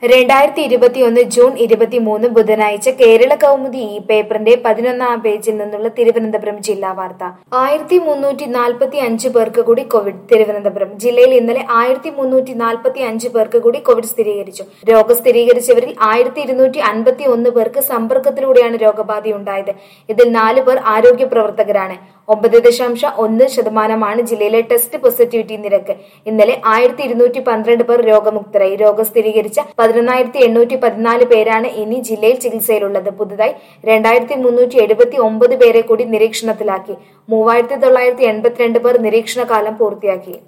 രണ്ടായിരത്തി ഇരുപത്തിയൊന്ന് ജൂൺ ഇരുപത്തിമൂന്ന് ബുധനാഴ്ച കേരള കൗമുദി ഈ പേപ്പറിന്റെ പതിനൊന്നാം പേജിൽ നിന്നുള്ള തിരുവനന്തപുരം ജില്ലാ വാർത്ത ആയിരത്തി മുന്നൂറ്റി നാൽപ്പത്തി അഞ്ച് പേർക്ക് കൂടി കോവിഡ് തിരുവനന്തപുരം ജില്ലയിൽ ഇന്നലെ ആയിരത്തി മുന്നൂറ്റി നാൽപ്പത്തി അഞ്ച് പേർക്ക് കൂടി കോവിഡ് സ്ഥിരീകരിച്ചു രോഗം സ്ഥിരീകരിച്ചവരിൽ ആയിരത്തി ഇരുന്നൂറ്റി അൻപത്തി ഒന്ന് പേർക്ക് സമ്പർക്കത്തിലൂടെയാണ് രോഗബാധയുണ്ടായത് ഇതിൽ നാല് പേർ ആരോഗ്യ പ്രവർത്തകരാണ് ഒമ്പത് ദശാംശം ഒന്ന് ശതമാനമാണ് ജില്ലയിലെ ടെസ്റ്റ് പോസിറ്റിവിറ്റി നിരക്ക് ഇന്നലെ ആയിരത്തി ഇരുന്നൂറ്റി പന്ത്രണ്ട് പേർ രോഗമുക്തരായി രോഗം സ്ഥിരീകരിച്ച പതിനൊന്നായിരത്തി എണ്ണൂറ്റി പതിനാല് പേരാണ് ഇനി ജില്ലയിൽ ചികിത്സയിലുള്ളത് പുതുതായി രണ്ടായിരത്തി മുന്നൂറ്റി എഴുപത്തി ഒമ്പത് പേരെ കൂടി നിരീക്ഷണത്തിലാക്കി മൂവായിരത്തി തൊള്ളായിരത്തി എൺപത്തിരണ്ട് പേർ നിരീക്ഷണ കാലം പൂർത്തിയാക്കി